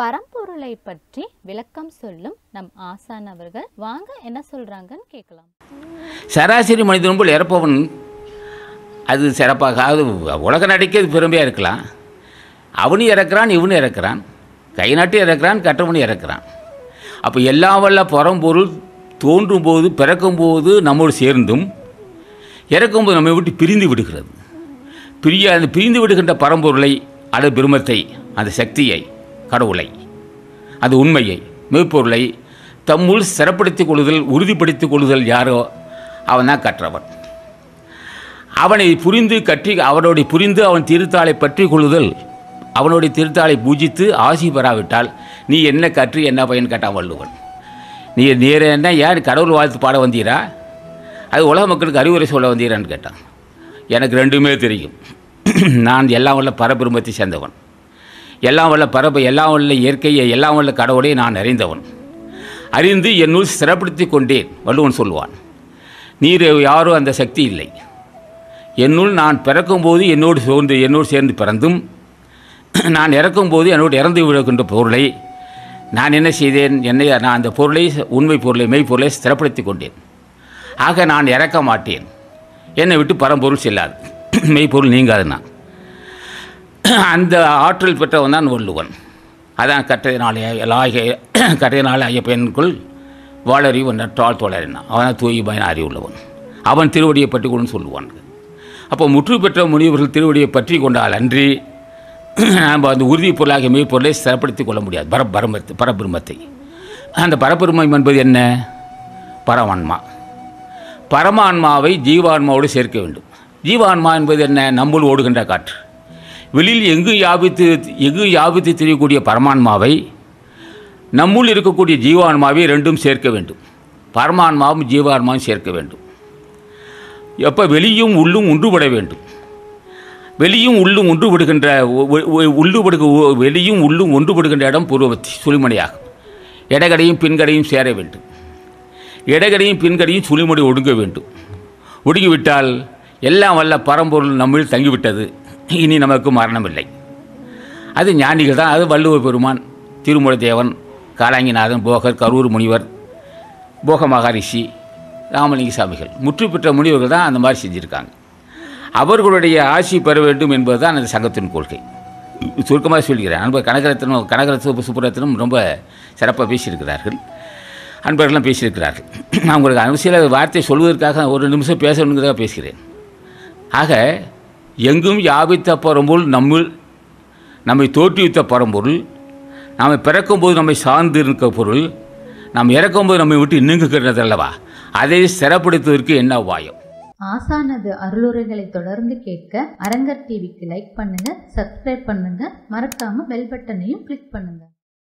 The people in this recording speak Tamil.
பரம்பொருளை பற்றி விளக்கம் சொல்லும் நம் ஆசான் அவர்கள் வாங்க என்ன சொல்றாங்கன்னு கேட்கலாம் சராசரி மனிதன் போல் இறப்பவன் அது சிறப்பாக அது உலக நடிக்க அது பெருமையாக இருக்கலாம் அவனும் இறக்குறான் இவனும் இறக்குறான் கை நாட்டி இறக்குறான் கற்றவனும் இறக்குறான் அப்போ எல்லா வல்ல பரம்பொருள் தோன்றும் போது பிறக்கும் போது நம்மோடு சேர்ந்தும் இறக்கும்போது நம்மை விட்டு பிரிந்து விடுகிறது பிரிய அந்த பிரிந்து விடுகின்ற பரம்பொருளை அது பிரம்மத்தை அந்த சக்தியை கடவுளை அது உண்மையை மெய்ப்பொருளை தம்முள் சிறப்படுத்திக் கொள்ளுதல் உறுதிப்படுத்திக் கொள்ளுதல் யாரோ அவன் தான் கற்றவன் அவனை புரிந்து கற்றி அவனுடைய புரிந்து அவன் திருத்தாளை பற்றி கொள்ளுதல் அவனுடைய திருத்தாளை பூஜித்து ஆசி பெறாவிட்டால் நீ என்ன கற்று என்ன பயன் கேட்டான் வள்ளுவன் நீ நேர என்ன ஏன் கடவுள் வாழ்த்து பாட வந்தீரா அது உலக மக்களுக்கு அறிவுரை சொல்ல வந்தீரான்னு கேட்டான் எனக்கு ரெண்டுமே தெரியும் நான் எல்லாம் வல்ல பரபிரமத்தை சேர்ந்தவன் எல்லாம் வல்ல பரப எல்லாம் வல்ல இயற்கையை எல்லாம் வல்ல கடவுளை நான் அறிந்தவன் அறிந்து என்னுள் சிறப்படுத்தி கொண்டேன் வள்ளுவன் சொல்லுவான் நீர் யாரும் அந்த சக்தி இல்லை என்னுள் நான் பிறக்கும்போது என்னோடு சோர்ந்து என்னோடு சேர்ந்து பிறந்தும் நான் இறக்கும்போது என்னோடு இறந்து விடுகின்ற பொருளை நான் என்ன செய்தேன் என்னை நான் அந்த பொருளை உண்மை பொருளை மெய்ப்பொருளை ஸ்திரப்படுத்தி கொண்டேன் ஆக நான் இறக்க மாட்டேன் என்னை விட்டு பரம்பொருள் செல்லாது மெய்ப்பொருள் நீங்காது நான் அந்த ஆற்றல் பெற்றவன் தான் வள்ளுவன் அதான் கற்றதினாலே எல்லாக கற்றதினாலே ஐயப்பெண்குள் வாழறிவு நற்றால் தோழறினான் அவன் தூய் பயன் அறிவுள்ளவன் அவன் திருவடியை பற்றி கொண்டு சொல்லுவான் அப்போ முற்று பெற்ற முனிவர்கள் திருவடியை பற்றி கொண்டால் அன்றி நாம் அந்த உறுதி பொருளாகிய மெய்ப்பொருளை சிறப்படுத்திக் கொள்ள முடியாது பர பரமத்தை பரபிரமத்தை அந்த பரபிரமம் என்பது என்ன பரமான்மா பரமான்மாவை ஜீவான்மாவோடு சேர்க்க வேண்டும் ஜீவான்மா என்பது என்ன நம்முள் ஓடுகின்ற காற்று வெளியில் எங்கு யாபித்து எங்கு யாபித்து தெரியக்கூடிய பரமான்மாவை நம்முள் இருக்கக்கூடிய ஜீவான்மாவை ரெண்டும் சேர்க்க வேண்டும் பரமான்மாவும் ஜீவான்மாவும் சேர்க்க வேண்டும் எப்போ வெளியும் உள்ளும் ஒன்றுபட வேண்டும் வெளியும் உள்ளும் ஒன்றுபடுகின்ற ஒ- ஒ- உள்ளுபடுக ஒ- வெளியும் உள்ளும் ஒன்றுபடுகின்ற இடம் பூர்வபத்தி சுழிமணியாகும் இடகடையும் பின்கடையும் சேர வேண்டும் இடகடையும் பின்கடையும் சுழிமணி ஒடுங்க வேண்டும் ஒடுங்கிவிட்டால் எல்லாம் வல்ல பரம்பொருள் நம்மில் தங்கிவிட்டது இனி நமக்கு மரணமில்லை அது ஞானிகள் தான் அது வள்ளுவ பெருமான் திருமுறை தேவன் காலாங்கிநாதன் போகர் கரூர் முனிவர் போக மகாரிஷி ராமலிங்க சாமிகள் முற்று பெற்ற முனிவர்கள் தான் அந்த மாதிரி செஞ்சுருக்காங்க அவர்களுடைய ஆட்சி பெற வேண்டும் என்பதுதான் அந்த சங்கத்தின் கொள்கை சுருக்கமாக சொல்கிறேன் அன்பர் கனகரத்னம் கனகரத்ன சுப்புரத்னம் ரொம்ப சிறப்பாக பேசியிருக்கிறார்கள் அன்பர்கள்லாம் பேசியிருக்கிறார்கள் நான் உங்களுக்கு அவசிய வார்த்தை சொல்வதற்காக ஒரு நிமிஷம் பேசணுங்கிறதாக பேசுகிறேன் ஆக எங்கும் யாபித்த பரம்பொருள் நம்முள் நம்மை தோற்றுவித்த பரம்பொருள் நாம் பிறக்கும்போது நம்மை சார்ந்து இருக்க பொருள் நாம் இறக்கும்போது நம்மை விட்டு நீங்குகிறது அல்லவா அதை சிறப்படுத்துவதற்கு என்ன உபாயம் ஆசானது அருளுரைகளை தொடர்ந்து கேட்க அரங்கர் டிவிக்கு லைக் பண்ணுங்க சப்ஸ்கிரைப் பண்ணுங்க மறக்காம பெல் பட்டனையும் கிளிக் பண்ணுங்க